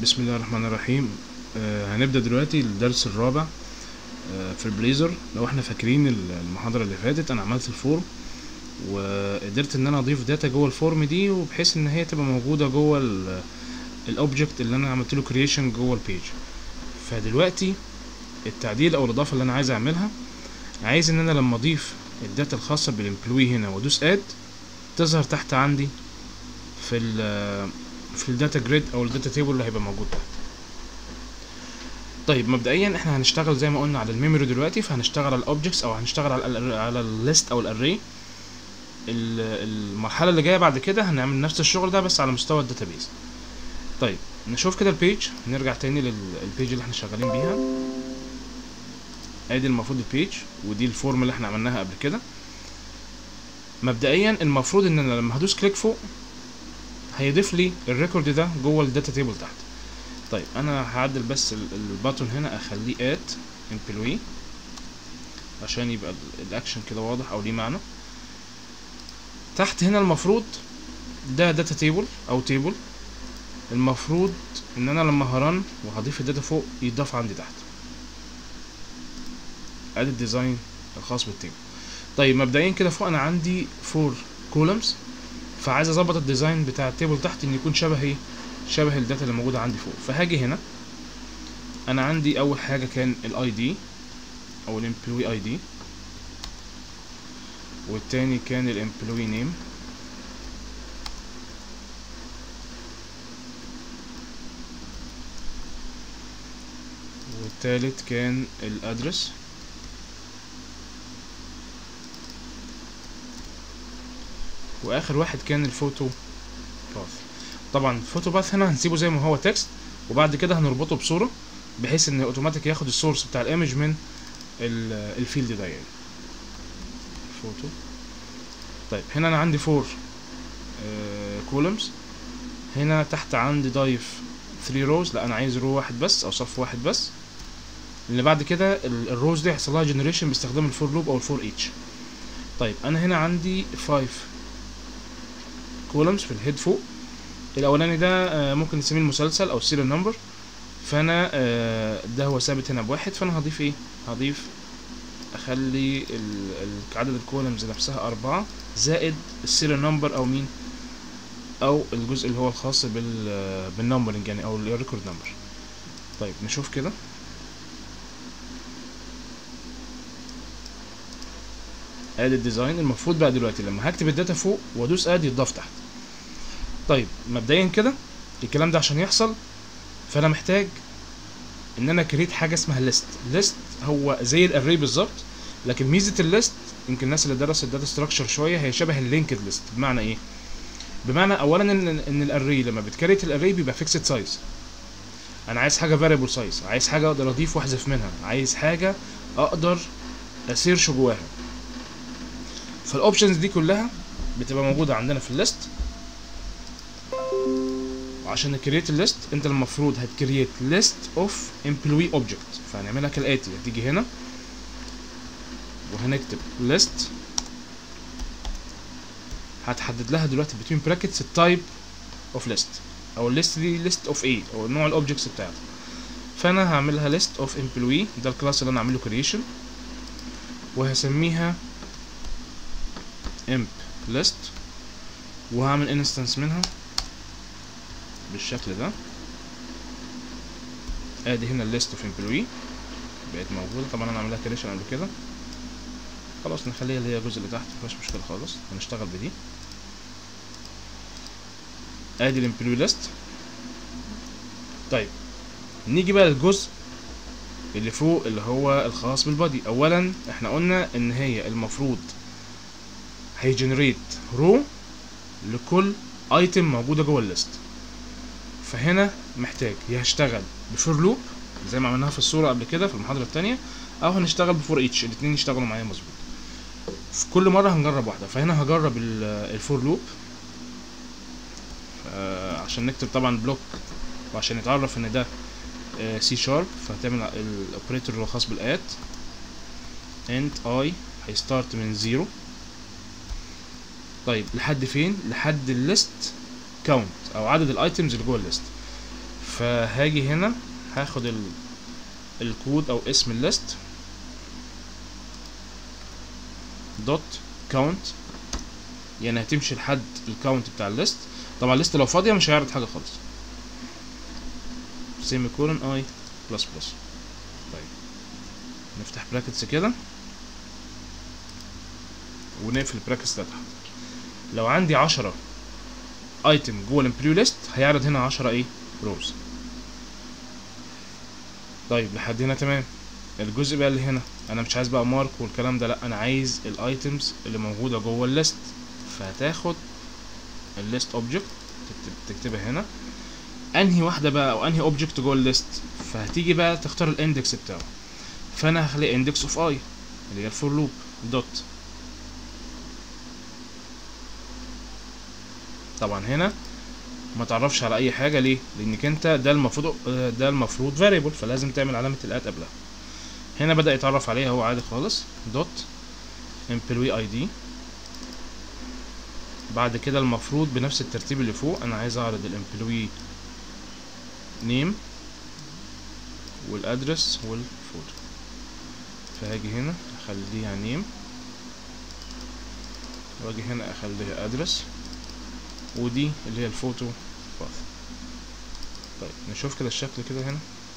بسم الله الرحمن الرحيم آه هنبدأ دلوقتي الدرس الرابع آه في البليزر لو احنا فاكرين ال- المحاضرة اللي فاتت انا عملت الفورم وقدرت ان انا اضيف داتا جوه الفورم دي وبحيث ان هي تبقى موجودة جوه الاوبجكت اللي انا عملت له كرييشن جوه البيج فدلوقتي التعديل او الاضافة اللي انا عايز اعملها عايز ان انا لما اضيف الداتا الخاصة بالامبلوي هنا وادوس اد تظهر تحت عندي في ال في الداتا جريد او الداتا تيبل اللي هيبقى موجود تحت طيب مبدئيا احنا هنشتغل زي ما قلنا على الميموري دلوقتي فهنشتغل على الاوبجكتس او هنشتغل على ال على الليست او الاري المرحله اللي جايه بعد كده هنعمل نفس الشغل ده بس على مستوى الداتابيز طيب نشوف كده البيج نرجع تاني للبيج اللي احنا شغالين بيها ادي المفروض البيج ودي الفورم اللي احنا عملناها قبل كده مبدئيا المفروض ان انا لما هدوس كليك فوق هيضيف لي الريكورد ده جوه الداتا تيبل تحت طيب انا هعدل بس الباتون هنا اخليه ات امبلوي عشان يبقى ال- الاكشن كده واضح او ليه معنى تحت هنا المفروض ده داتا تيبل او تيبل المفروض ان انا لما هرن وهضيف الداتا فوق يتضاف عندي تحت ادي الديزاين الخاص بالتيبل طيب مبدئيا كده فوق انا عندي فور كولمز فعايز اظبط الديزاين بتاع التيبل تحت ان يكون شبه ايه شبه الداتا اللي موجوده عندي فوق فهاجي هنا انا عندي اول حاجه كان الاي دي او الامبلوي اي دي والتاني كان الامبلوي نيم والتالت كان الادرس واخر واحد كان الفوتو باث طبعا الفوتو باث هنا هنسيبه زي ما هو تكست وبعد كده هنربطه بصوره بحيث ان اوتوماتيك ياخد السورس بتاع الايمج من ال- الفيلد ده يعني فوتو طيب هنا انا عندي فور كولمز هنا تحت عندي ضايف 3 روز لا انا عايز رو واحد بس او صف واحد بس اللي بعد كده ال- الروز دي هيحصل لها جنريشن باستخدام الفور لوب او الفور ايتش طيب انا هنا عندي 5 كولمز في الهيد فوق الاولاني ده آه، ممكن نسميه المسلسل او السيريال نمبر فانا آه، ده هو ثابت هنا بواحد فانا هضيف ايه هضيف اخلي ال- ال- عدد الكولمز نفسها أربعة زائد السيريال نمبر او مين او الجزء اللي هو الخاص بال بالنمبرنج يعني او الريكورد نمبر طيب نشوف كده ادي الديزاين المفروض بقى دلوقتي لما هكتب الداتا فوق وادوس اد يتضاف تحت طيب مبدئيا كده الكلام ده عشان يحصل فانا محتاج ان انا كريت حاجه اسمها ليست ليست هو زي الاري بالظبط لكن ميزه الليست يمكن الناس اللي درست الداتا ستراكشر شويه هي شبه اللينكد ليست بمعنى ايه بمعنى اولا ان ان الاري لما بتكريت الاري بيبقى فيكسد سايز انا عايز حاجه فاريبل سايز عايز حاجه اقدر اضيف واحذف منها عايز حاجه اقدر اسيرش جواها فالاوبشنز دي كلها بتبقى موجوده عندنا في الليست وعشان نكريت الليست انت المفروض هتكريت ليست اوف امبلوي اوبجكت فهنعملها كالاتي هتيجي هنا وهنكتب list هتحدد لها دلوقتي between brackets التايب اوف list او الليست دي list اوف ايه او نوع الاوبجكتس بتاعتها فانا هعملها list اوف employee ده الكلاس اللي انا عامله creation وهسميها imp list وهعمل instance منها بالشكل ده ادي هنا الليست اوف امبلوي بقت موجوده طبعا انا عاملها كريشن قبل كده خلاص نخليها اللي هي الجزء اللي تحت مفيهاش مشكله خالص هنشتغل بدي ادي الامبلوي ليست طيب نيجي بقى للجزء اللي فوق اللي هو الخاص بالبادي اولا احنا قلنا ان هي المفروض هيجنريت رو لكل ايتم موجوده جوه الليست فهنا محتاج يا هشتغل بفور لوب زي ما عملناها في الصوره قبل كده في المحاضره الثانيه او هنشتغل بفور ايتش الاثنين يشتغلوا معايا مظبوط في كل مره هنجرب واحده فهنا هجرب الفور لوب عشان نكتب طبعا بلوك وعشان يتعرف ان ده سي شارب فهتعمل الاوبريتور الخاص بالات انت اي هيستارت من زيرو طيب لحد فين لحد الليست كاونت او عدد الايتمز اللي جوه الليست ف فهاجي هنا هاخد ال... الكود او اسم الليست دوت كاونت يعني هتمشي لحد الكاونت بتاع الليست طبعا الليست لو فاضيه مش هيعرض حاجه خالص سيمي كولون اي بلس بلس طيب نفتح براكتس كده ونقفل البراكتس ده تحت لو عندي عشرة ايتم جوه الامبريو ليست هيعرض هنا عشرة ايه روز طيب لحد هنا تمام الجزء بقى اللي هنا انا مش عايز بقى مارك والكلام ده لا انا عايز الايتمز اللي موجوده جوه الليست فهتاخد الليست اوبجكت تكتب تكتبها هنا انهي واحده بقى او انهي اوبجكت جوه الليست فهتيجي بقى تختار الاندكس بتاعه فانا هخلي اندكس اوف اي اللي هي الفور لوب دوت طبعا هنا ما تعرفش على اي حاجه ليه لانك انت ده المفروض ده المفروض فاريبل فلازم تعمل علامه الات قبلها هنا بدا يتعرف عليها هو عادي خالص دوت employee id بعد كده المفروض بنفس الترتيب اللي فوق انا عايز اعرض الامبلوي نيم والادرس والفوتو فهاجي هنا اخليها نيم واجي هنا اخليها ادرس ودي اللي هي الفوتو باث طيب نشوف كده الشكل كده هنا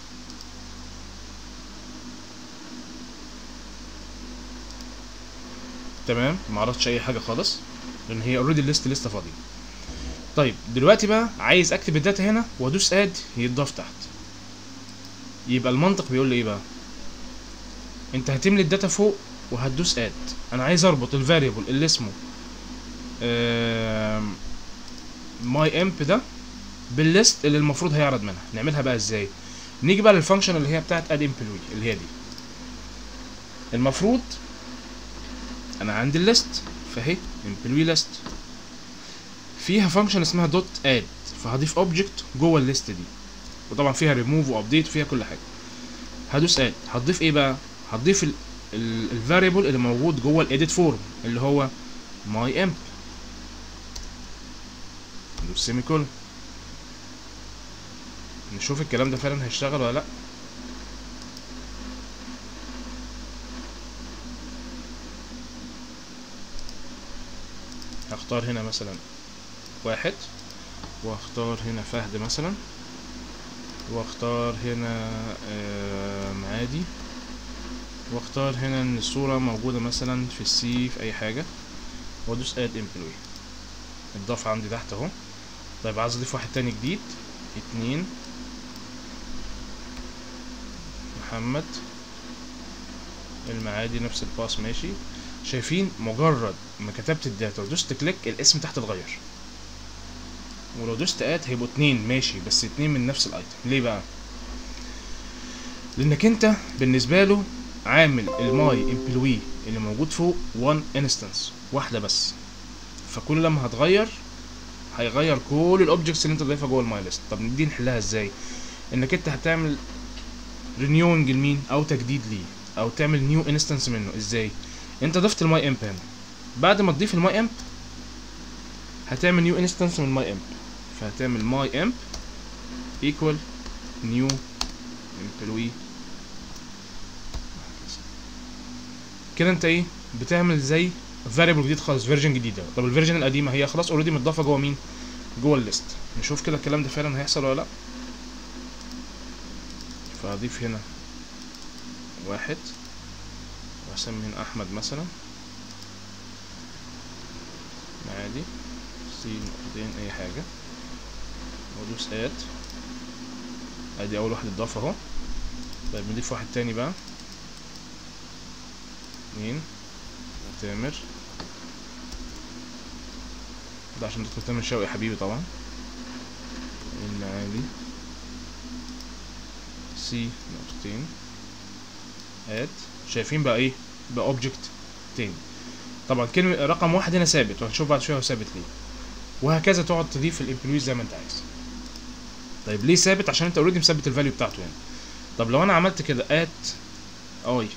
تمام معرضش اي حاجه خالص لان هي اوريدي الليست لسه فاضيه طيب دلوقتي بقى عايز اكتب الداتا هنا وادوس اد يتضاف تحت يبقى المنطق بيقول لي ايه بقى انت هتملي الداتا فوق وهتدوس اد انا عايز اربط الفاريبل اللي اسمه ماي امب ده بالليست اللي المفروض هيعرض منها نعملها بقى ازاي نيجي بقى للفانكشن اللي هي بتاعت اد امبلوي اللي هي دي المفروض انا عندي الليست فاهي امبلوي ليست فيها فانكشن اسمها دوت اد فهضيف اوبجكت جوه الليست دي وطبعا فيها ريموف وابديت وفيها كل حاجه هدوس اد هتضيف ايه بقى هتضيف الفاريبل اللي موجود جوه الايديت فورم اللي هو ماي امب ندوس سيمي كولن نشوف الكلام ده فعلا هيشتغل ولا لا هختار هنا مثلا واحد واختار هنا فهد مثلا واختار هنا عادي واختار هنا ان الصورة موجودة مثلا في السي في اي حاجة وادوس اد امبلوي اتضاف عندي تحت اهو طيب عايز اضيف واحد تاني جديد اتنين محمد المعادي نفس الباس ماشي شايفين مجرد ما كتبت الداتا ودوست كليك الاسم تحت اتغير ولو دوست اد هيبقوا اتنين ماشي بس اتنين من نفس الايتم ليه بقى لانك انت بالنسبه له عامل الماي امبلوي اللي موجود فوق وان انستنس واحده بس فكل لما هتغير هيغير كل الاوبجكتس اللي انت ضايفها جوه الماي ليست طب دي نحلها ازاي انك انت هتعمل رينيوينج لمين او تجديد ليه او تعمل نيو انستنس منه ازاي انت ضفت الماي امب هنا بعد ما تضيف الماي امب هتعمل نيو انستنس من الماي امب فهتعمل ماي امب ايكوال نيو امبلوي كده انت ايه بتعمل زي فاريبل جديد خالص فيرجن جديده طب الفيرجن القديمه هي خلاص اوريدي متضافه جوه مين جوه الليست نشوف كده الكلام ده فعلا هيحصل ولا لا فاضيف هنا واحد واسمي هنا احمد مثلا عادي سي نقطتين اي حاجه وادوس اد ادي اول واحد اتضاف اهو طيب نضيف واحد تاني بقى اتنين تامر ده عشان دكتور تامر شوقي حبيبي طبعا المعادي سي نقطتين اد شايفين بقى ايه بقى اوبجكت تاني طبعا كلمة رقم واحد هنا ثابت وهنشوف بعد شوية هو ثابت ليه وهكذا تقعد تضيف الامبلويز زي ما انت عايز طيب ليه ثابت عشان انت اوريدي مثبت الفاليو بتاعته هنا طب لو انا عملت كده ات اي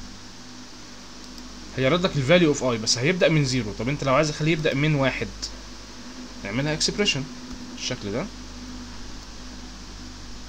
هيرد لك الفاليو اوف اي بس هيبدا من زيرو طب انت لو عايز اخليه يبدا من واحد نعملها اكسبريشن بالشكل ده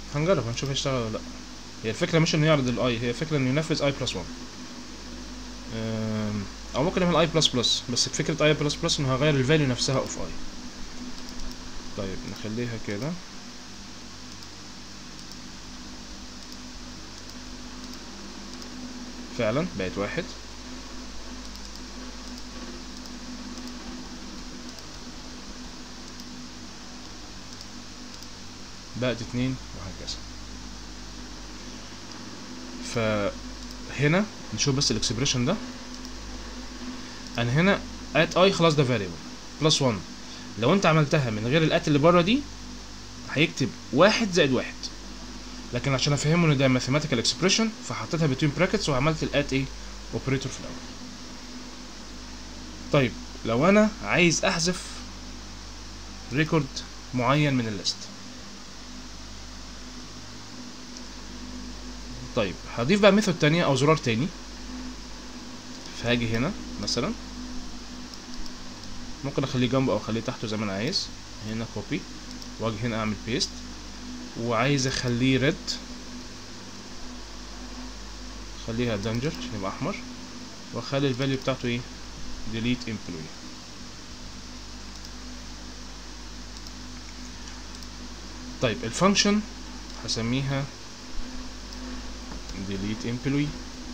هنجرب هنشوف هيشتغل ولا لا هي الفكره مش انه يعرض الاي هي الفكره انه ينفذ اي بلس 1 أم، او ممكن يعمل اي بلس بلس بس فكره اي بلس بلس انه هغير الفاليو نفسها اوف اي طيب نخليها كده فعلا بقت واحد بقت اتنين وهكذا فهنا نشوف بس الاكسبريشن ده انا هنا ات اي خلاص ده variable بلس 1 لو انت عملتها من غير الات اللي بره دي هيكتب واحد زائد واحد لكن عشان افهمه ان ده mathematical expression فحطيتها between brackets وعملت الات ايه اوبريتور في الاول طيب لو انا عايز احذف ريكورد معين من الليست طيب هضيف بقى ميثود تانية او زرار تاني فهاجي هنا مثلا ممكن اخليه جنبه او اخليه تحته زي ما انا عايز هنا كوبي واجي هنا اعمل بيست وعايز اخليه ريد خليها دنجر عشان يبقى احمر واخلي الفاليو بتاعته ايه delete employee طيب الفانكشن هسميها delete employee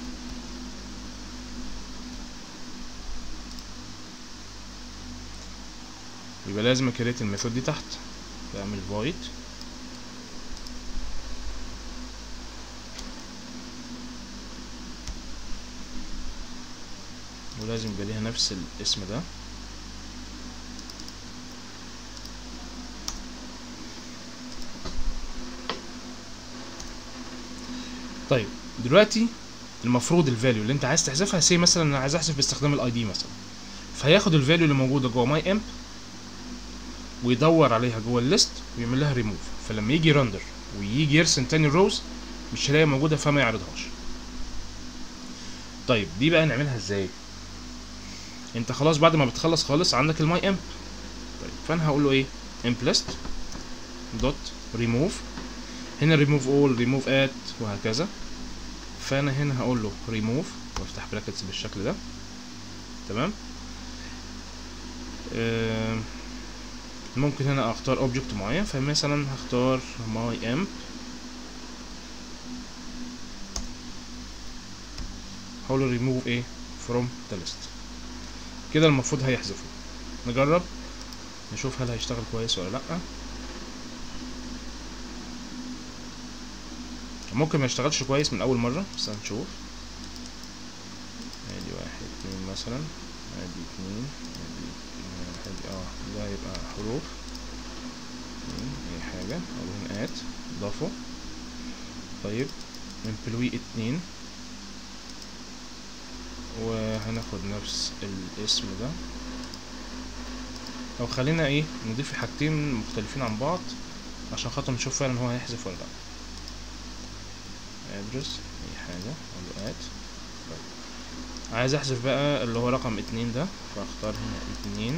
يبقى لازم اكريت الميثود دي تحت بعمل void ولازم يبقى ليها نفس الاسم ده طيب دلوقتي المفروض الفاليو اللي انت عايز تحذفها سي مثلا انا عايز احذف باستخدام الاي دي مثلا فياخد الفاليو اللي موجوده جوه ماي امب ويدور عليها جوه الليست ويعمل لها ريموف فلما يجي رندر ويجي يرسم تاني الروز مش هلاقيها موجوده فما يعرضهاش طيب دي بقى نعملها ازاي انت خلاص بعد ما بتخلص خالص عندك الماي امب طيب فانا هقول له ايه امب ليست دوت ريموف هنا ريموف اول ريموف ات وهكذا فانا هنا هقول له ريموف وافتح براكتس بالشكل ده تمام آه ممكن هنا اختار اوبجكت معين فمثلا هختار ماي امب هقول له ريموف ايه فروم ذا ليست كده المفروض هيحذفه نجرب نشوف هل هيشتغل كويس ولا لا ممكن ما يشتغلش كويس من اول مره بس هنشوف ادي واحد اتنين مثلا ادي اتنين ادي واحد اه ده يبقى حروف اتنين اي حاجة او هنا ات ضافه طيب employee اتنين وهناخد نفس الاسم ده او خلينا ايه نضيف حاجتين مختلفين عن بعض عشان خاطر نشوف فعلا هو هيحذف ولا لا address اي حاجة اقول له add طيب. عايز احذف بقى اللي هو رقم اتنين ده فاختار هنا اتنين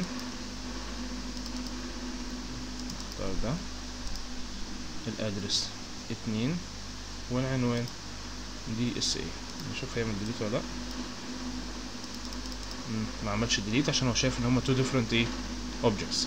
اختار ده الادرس اتنين والعنوان دي اس اي نشوف هيعمل ديليت ولا لا مم، ما عملش ديليت عشان هو شايف ان هما تو ديفرنت ايه objects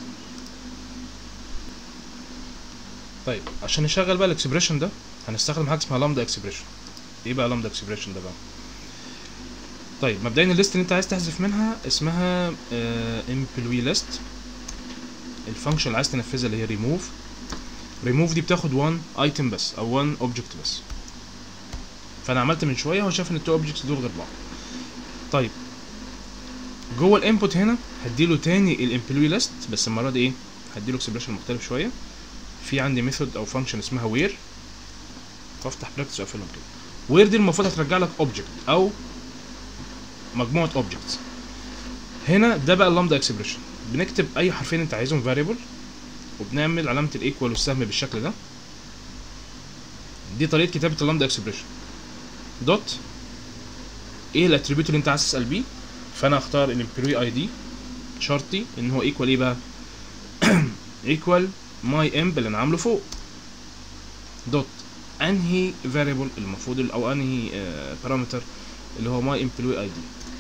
طيب عشان نشغل بقى الاكسبريشن ده هنستخدم حاجه اسمها لامدا اكسبريشن ايه بقى لامدا اكسبريشن ده بقى طيب مبدئيا الليست اللي انت عايز تحذف منها اسمها امبلوي ليست الفانكشن اللي عايز تنفذها اللي هي ريموف ريموف دي بتاخد 1 ايتم بس او 1 اوبجكت بس فانا عملت من شويه هو شاف ان التو اوبجكتس دول غير بعض طيب جوه الانبوت هنا هديله تاني الامبلوي ليست بس المره دي ايه هديله اكسبريشن مختلف شويه في عندي ميثود او فانكشن اسمها وير وافتح براكتس واقفلهم كده وير دي المفروض هترجع لك اوبجكت او مجموعه اوبجكتس هنا ده بقى اللامدا اكسبريشن بنكتب اي حرفين انت عايزهم فاريبل وبنعمل علامه الايكوال والسهم بالشكل ده دي طريقه كتابه اللامدا اكسبريشن دوت ايه الاتريبيوت اللي انت عايز تسال بيه فانا اختار الامبلوي اي دي شرطي ان هو ايكوال ايه بقى ايكوال ماي امب اللي انا عامله فوق دوت انهي فاريبل المفروض او انهي بارامتر اللي هو ماي امبلوي اي دي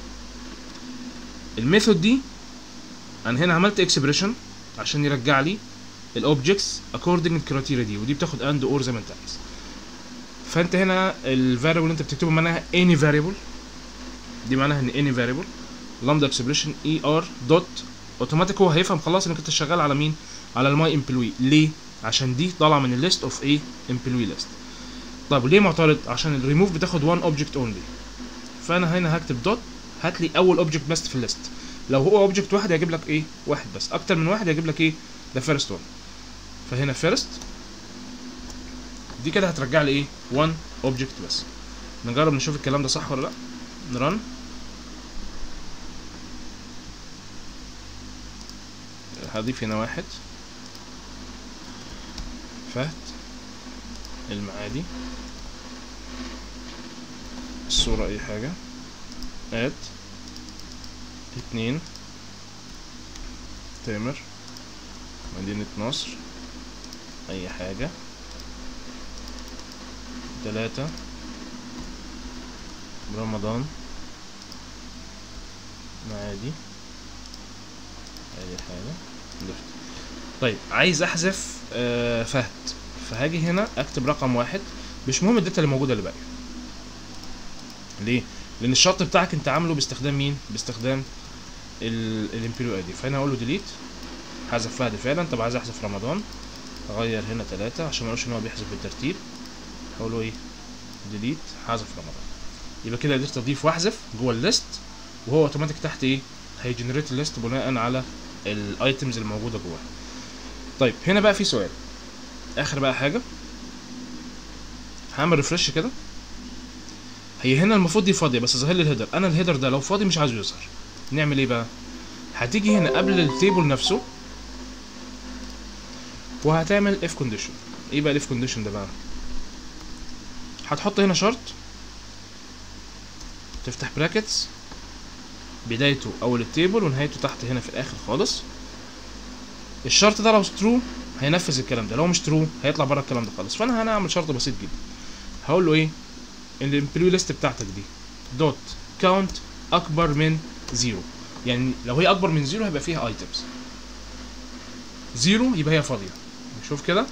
الميثود دي انا هنا عملت اكسبريشن عشان يرجع لي الاوبجكتس اكوردنج الكرايتيريا دي ودي بتاخد اند اور زي ما انت عايز فانت هنا الفاريبل اللي انت بتكتبه معناها any variable دي معناها ان any variable lambda expression اي ار دوت اوتوماتيك هو هيفهم خلاص انك انت شغال على مين على الماي امبلوي ليه عشان دي طالعه من الليست اوف ايه امبلوي ليست طيب ليه معترض عشان الريموف بتاخد وان اوبجكت اونلي فانا هنا هكتب دوت هات لي اول اوبجكت بس في الليست لو هو اوبجكت واحد هيجيب لك ايه واحد بس اكتر من واحد هيجيب لك ايه ده فيرست وان فهنا فيرست دي كده هترجع لي ايه 1 اوبجكت بس نجرب نشوف الكلام ده صح ولا لا نرن هضيف هنا واحد فهد المعادي الصورة اي حاجة اد اتنين تامر مدينة نصر اي حاجة تلاتة رمضان معادي ادي حاجة لفت طيب عايز احذف آه فهد فهاجي هنا اكتب رقم واحد مش مهم الداتا اللي موجودة اللي باقية ليه؟ لان الشرط بتاعك انت عامله باستخدام مين؟ باستخدام الامبيريو اي دي فهنا هقول له ديليت حذف فهد فعلا طب عايز احذف رمضان اغير هنا تلاتة عشان ما اقولش ان هو بيحذف بالترتيب هقول له ايه ديليت حذف رمضان يبقى كده قدرت اضيف واحذف جوه الليست وهو اوتوماتيك تحت ايه هيجنريت الليست بناء على الايتمز الموجوده جواها طيب هنا بقى في سؤال اخر بقى حاجه هعمل ريفرش كده هي هنا المفروض دي فاضيه بس ظاهر لي الهيدر انا الهيدر ده لو فاضي مش عايزه يظهر نعمل ايه بقى هتيجي هنا قبل التيبل نفسه وهتعمل اف كونديشن ايه بقى الاف كونديشن ده بقى هتحط هنا شرط تفتح براكتس بدايته اول التيبل ونهايته تحت هنا في الاخر خالص الشرط ده لو ترو هينفذ الكلام ده لو مش ترو هيطلع بره الكلام ده خالص فانا هنا هعمل شرط بسيط جدا هقول له ايه الامبلوي ليست بتاعتك دي دوت كاونت اكبر من زيرو يعني لو هي اكبر من زيرو هيبقى فيها ايتمز زيرو يبقى هي فاضيه نشوف كده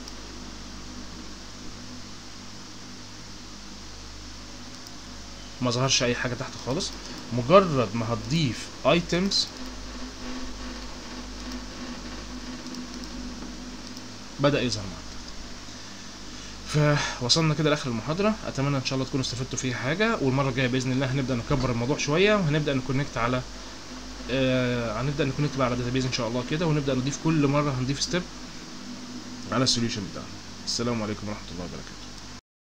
ما ظهرش اي حاجه تحت خالص مجرد ما هتضيف ايتمز بدا يظهر معاك فوصلنا كده لاخر المحاضره اتمنى ان شاء الله تكونوا استفدتوا فيها حاجه والمره الجايه باذن الله هنبدا نكبر الموضوع شويه وهنبدا نكونكت على آه هنبدا نكونكت بقى على داتابيز ان شاء الله كده ونبدا نضيف كل مره هنضيف ستيب على السوليوشن بتاعنا السلام عليكم ورحمه الله وبركاته